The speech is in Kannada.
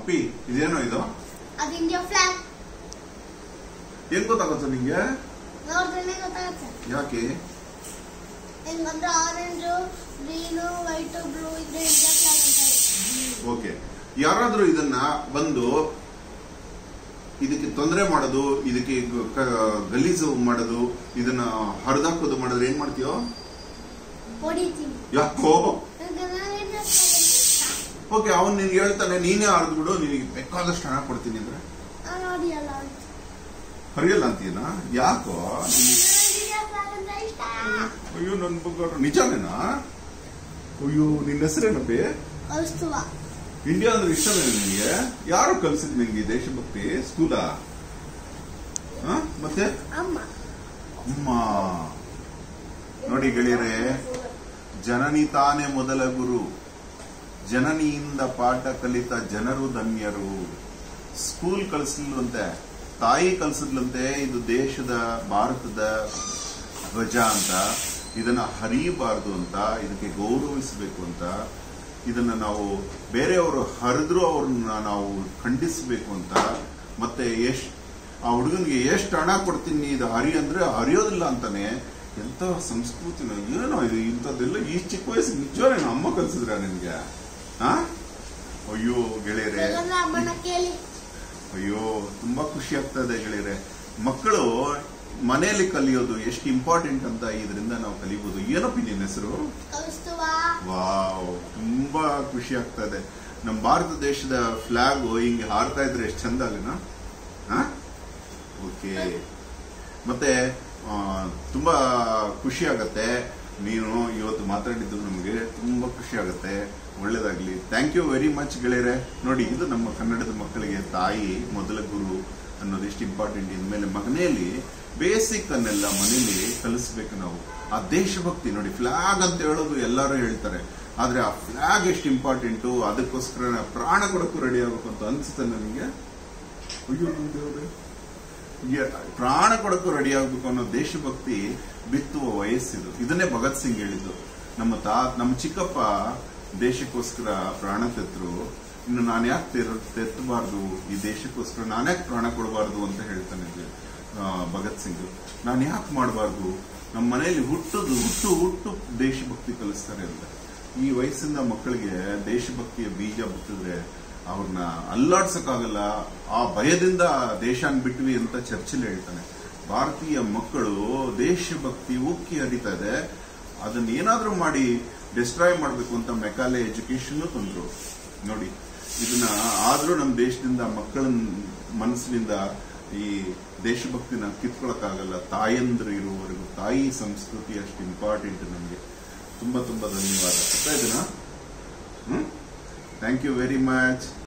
ಅಪ್ಪಿ ಇದೇನೋ ಇದು ಅದು ಇಂಡಿಯಾ ಫ್ಲಾಗ್ ಏನ್ ಗೊತ್ತಾಗುತ್ತೆ ನಿಂಗೆ ನೋಡಿದ್ರೆ ಗೊತ್ತಾಗುತ್ತೆ ಯಾಕೆ ಹೆಂಗಂದ್ರೆ ಆರೆಂಜ್ ಗ್ರೀನು ವೈಟ್ ಬ್ಲೂ ಇದ್ರೆ ಇಂಡಿಯಾ ಫ್ಲಾಗ್ ಅಂತ ಹೇಳಿ. ಓಕೆ ಯಾರಾದ್ರೂ ಇದನ್ನ ಬಂದು ಇದಕ್ಕೆ ತೊಂದರೆ ಮಾಡೋದು ಇದಕ್ಕೆ ಗ- ಕ- ಗಲೀಜು ಮಾಡೋದು ಇದನ್ನ ಹರಿದಾಕೋದು ಮಾಡಿದ್ರೆ ಏನ್ ಮಾಡ್ತೀಯೋ ಹೊಡಿತೀನಿ ಯಾಕೋ ಯಾಕಂದ್ರೆ ನಾನು ಇಂಡಿಯಾ ಫ್ಲಾಗ್ ಅಂತ ಇಷ್ಟ. ಓಕೆ ಅವನ್ ನಿನ್ಗೆ ಹೇಳ್ತಾನೆ ನೀನೇ ಹರಿದು ಬಿಡು ನಿನಗೆ ಬೇಕಾದಷ್ಟು ಹಣ ಕೊಡ್ತೀನಿ ಅಂದ್ರೆ ನಾನು ಹೊಡಿಯಲ್ಲ ಅಂತ ಹರಿಯಲ್ಲ ಅಂತೀನಾ ಯಾಕೋ ನನಗೆ ಇಂಡಿಯಾ ಫ್ಲಾಗ್ ಅಂತ ಇಷ್ಟ ಅಯ್ಯೋ ನನ್ ಬಗ್ಗಾರ ನಿಜಾನೇನಾ ಅಯ್ಯೋ ನಿನ್ನ ಹೆಸರೇನಪ್ಪಿ ಕಳಿಸ್ತುವ ಇಂಡಿಯಾ ಅಂದ್ರೆ ಇಷ್ಟನೇ ನಿನಗೆ ಯಾರು ಕಲ್ಸಿದ್ ನಿನ್ಗೆ ಈ ದೇಶಭಕ್ತಿ ಸ್ಕೂಲಾ ಹ? ಮತ್ತೆ ಅಮ್ಮ ಅಮ್ಮ ನೋಡಿ ಗೆಳೆಯರೆ ಜನನಿ ತಾನೇ ಮೊದಲ ಗುರು ಜನನಿಯಿಂದ ಪಾಠ ಕಲಿತ ಜನರು ಧನ್ಯರು ಸ್ಕೂಲ್ ಕಲಿಸ್ಲಿಲ್ವಂತೆ ತಾಯಿ ಕಲಿಸಿದ್ಲಂತೆ ಇದು ದೇಶದ ಭಾರತದ ಧ್ವಜ ಅಂತ ಇದನ್ನ ಹರಿಯಬಾರ್ದು ಅಂತ ಇದಕ್ಕೆ ಗೌರವಿಸಬೇಕು ಅಂತ ಇದನ್ನ ನಾವು ಬೇರೆಯವರು ಹರಿದ್ರು ಅವ್ರನ್ನ ನಾವು ಖಂಡಿಸಬೇಕು ಅಂತ ಮತ್ತೆ ಎಷ್ಟ್ ಆ ಹುಡುಗನಿಗೆ ಎಷ್ಟು ಹಣ ಕೊಡ್ತೀನಿ ಇದು ಹರಿ ಅಂದ್ರೆ ಹರಿಯೋದಿಲ್ಲ ಅಂತಾನೆ ಎಂತ ಸಂಸ್ಕೃತಿನ ಏನೋ ಇದು ಇಂಥದ್ದೆಲ್ಲ ಈ ಚಿಕ್ಕ ವಯಸ್ಸಿಗೆ ನಿಜವೇ ಅಮ್ಮ ಕಲ್ಸಿದ್ರ ನಿನ್ಗೆ ಆ ಅಯ್ಯೋ ಗೆಳೆಯರೆ ಯಾಕಂದ್ರೆ ಅಮ್ಮನ ಕೇಳಿ ಅಯ್ಯೋ ತುಂಬಾ ಖುಷಿ ಆಗ್ತದೆ ಗೆಳೆಯರೆ ಮಕ್ಕಳು ಮನೆಯಲ್ಲಿ ಕಲಿಯೋದು ಎಷ್ಟು ಇಂಪಾರ್ಟೆಂಟ್ ಅಂತ ಇದರಿಂದ ನಾವು ಕಲಿಬಹುದು ಏನಪ್ಪ ನಿನ್ನ ಹೆಸರು ಕಳಿಸ್ತುವ ವಾವ್ ತುಂಬಾ ಖುಷಿ ಆಗ್ತದೆ ನಮ್ಮ ಭಾರತ ದೇಶದ ಫ್ಲಾಗ್ ಹಿಂಗೆ ಹಾರ್ತಾ ಇದ್ರೆ ಎಷ್ಟು ಚಂದ ಅಲ್ಲೇನಾ ಓಕೆ ಮತ್ತೆ ಆ, ತುಂಬಾ ಖುಷಿ ಆಗತ್ತೆ ನೀನು ಇವತ್ತು ಮಾತಾಡಿದ್ದು ನಮಗೆ ತುಂಬಾ ಖುಷಿ ಆಗತ್ತೆ ಒಳ್ಳೇದಾಗ್ಲಿ ಥ್ಯಾಂಕ್ ಯು ವೆರಿ ಮಚ್ ಗೆಳೆಯರೆ ನೋಡಿ ಇದು ನಮ್ಮ ಕನ್ನಡದ ಮಕ್ಕಳಿಗೆ ತಾಯಿ ಮೊದಲ ಗುರು ಅನ್ನೋದು ಎಷ್ಟು ಇಂಪಾರ್ಟೆಂಟ್ ಇನ್ಮೇಲೆ ಮನೆಯಲ್ಲಿ ಬೇಸಿಕ್ ಅನ್ನೆಲ್ಲ ಮನೆಯಲ್ಲಿ ಕಲಿಸ್ಬೇಕು ನಾವು ಆ ದೇಶಭಕ್ತಿ ನೋಡಿ ಫ್ಲಾಗ್ ಅಂತ ಹೇಳೋದು ಎಲ್ಲರೂ ಹೇಳ್ತಾರೆ ಆದ್ರೆ ಆ ಫ್ಲಾಗ್ ಎಷ್ಟು ಇಂಪಾರ್ಟೆಂಟು ಅದಕ್ಕೋಸ್ಕರ ಪ್ರಾಣ ಕೊಡಕ್ಕೂ ರೆಡಿ ಆಗ್ಬೇಕು ಅಂತ ಅನ್ಸುತ್ತೆ ನನಗೆ ಅಯ್ಯೋ ನನ್ ದೇವ್ರೇ. ಯ- ಪ್ರಾಣ ಕೊಡಕ್ಕೂ ರೆಡಿ ಆಗ್ಬೇಕು ಅನ್ನೋ ದೇಶಭಕ್ತಿ ಬಿತ್ತುವ ವಯಸ್ಸಿದು ಇದನ್ನೇ ಭಗತ್ ಸಿಂಗ್ ಹೇಳಿದ್ದು ನಮ್ಮ ತಾ ನಮ್ಮ ಚಿಕ್ಕಪ್ಪ ದೇಶಕ್ಕೋಸ್ಕರ ಪ್ರಾಣ ತೆತ್ತರು ಇನ್ನು ನಾನು ಯಾಕೆ ತೆರ ತೆತ್ತಬಾರ್ದು ಈ ದೇಶಕ್ಕೋಸ್ಕರ ನಾನ್ಯಾಕೆ ಪ್ರಾಣ ಕೊಡಬಾರ್ದು ಅಂತ ಹೇಳ್ತಾನೆ ಆ, ಭಗತ್ ಸಿಂಗ್ ನಾನು ಯಾಕೆ ಮಾಡಬಾರ್ದು ನಮ್ಮ ಮನೆಯಲ್ಲಿ ಹುಟ್ಟುದು ಹುಟ್ಟು ಹುಟ್ಟು ದೇಶಭಕ್ತಿ ಕಲಿಸ್ತಾರೆ ಅಂತ ಈ ವಯಸ್ಸಿಂದ ಮಕ್ಕಳಿಗೆ ದೇಶಭಕ್ತಿಯ ಬೀಜ ಬಿತ್ತಿದ್ರೆ ಅವ್ರನ್ನ ಅಲ್ಲಾಡ್ಸಕ್ಕಾಗಲ್ಲ ಆ ಭಯದಿಂದ ದೇಶನ ಬಿಟ್ವಿ ಅಂತ ಚರ್ಚಿಲ್ ಹೇಳ್ತಾನೆ ಭಾರತೀಯ ಮಕ್ಕಳು ದೇಶಭಕ್ತಿ ಉಕ್ಕಿ ಹರಿತಾ ಇದೆ ಅದನ್ನ ಏನಾದ್ರೂ ಮಾಡಿ ಡಿಸ್ಟ್ರಾಯ್ ಮಾಡಬೇಕು ಅಂತ ಮೆಕಾಲೆ ಎಜುಕೇಶನ್ ತಂದ್ರು ನೋಡಿ ಇದನ್ನ ಆದ್ರೂ ನಮ್ಮ ದೇಶದಿಂದ ಮಕ್ಕಳ ಮನಸ್ಸಿನಿಂದ ಈ ದೇಶಭಕ್ತಿನ ಕಿತ್ಕೊಳಕ್ಕಾಗಲ್ಲ ತಾಯಂದ್ರು ಇರುವವರೆಗೂ ತಾಯಿ ಸಂಸ್ಕೃತಿ ಅಷ್ಟು ಇಂಪಾರ್ಟೆಂಟ್ ನಮಗೆ ತುಂಬಾ ತುಂಬಾ ಧನ್ಯವಾದ ಅರ್ಥ ಇದೆನಾ hmm thank you very much